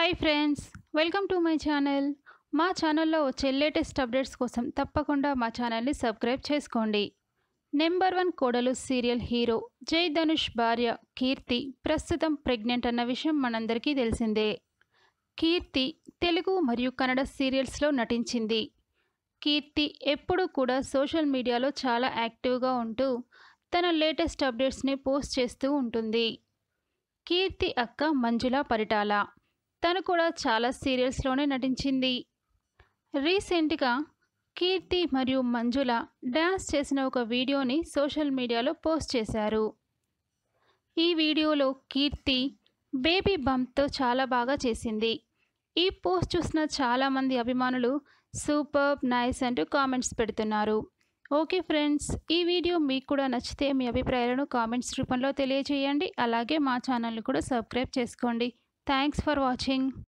hi friends welcome to my channel మా ఛానల్లో వచ్చే లేటెస్ట్ అప్డేట్స్ కోసం తప్పకుండా మా ఛానల్ని సబ్స్క్రైబ్ చేసుకోండి నెంబర్ వన్ కోడలు సీరియల్ హీరో జై ధనుష్ భార్య కీర్తి ప్రస్తుతం ప్రెగ్నెంట్ అన్న విషయం మనందరికీ తెలిసిందే కీర్తి తెలుగు మరియు కన్నడ సీరియల్స్లో నటించింది కీర్తి ఎప్పుడూ కూడా సోషల్ మీడియాలో చాలా యాక్టివ్గా ఉంటూ తన లేటెస్ట్ అప్డేట్స్ని పోస్ట్ చేస్తూ ఉంటుంది కీర్తి అక్క మంజుల పరిటాల తను కూడా చాలా సీరియల్స్లోనే నటించింది రీసెంట్గా కీర్తి మరియు మంజుల డ్యాన్స్ చేసిన ఒక వీడియోని సోషల్ మీడియాలో పోస్ట్ చేశారు ఈ వీడియోలో కీర్తి బేబీ బంప్తో చాలా బాగా చేసింది ఈ పోస్ట్ చూసిన చాలామంది అభిమానులు సూపర్ నైస్ అంటూ కామెంట్స్ పెడుతున్నారు ఓకే ఫ్రెండ్స్ ఈ వీడియో మీకు కూడా నచ్చితే మీ అభిప్రాయాలను కామెంట్స్ రూపంలో తెలియజేయండి అలాగే మా ఛానల్ని కూడా సబ్స్క్రైబ్ చేసుకోండి థ్యాంక్స్ ఫర్ వాచింగ్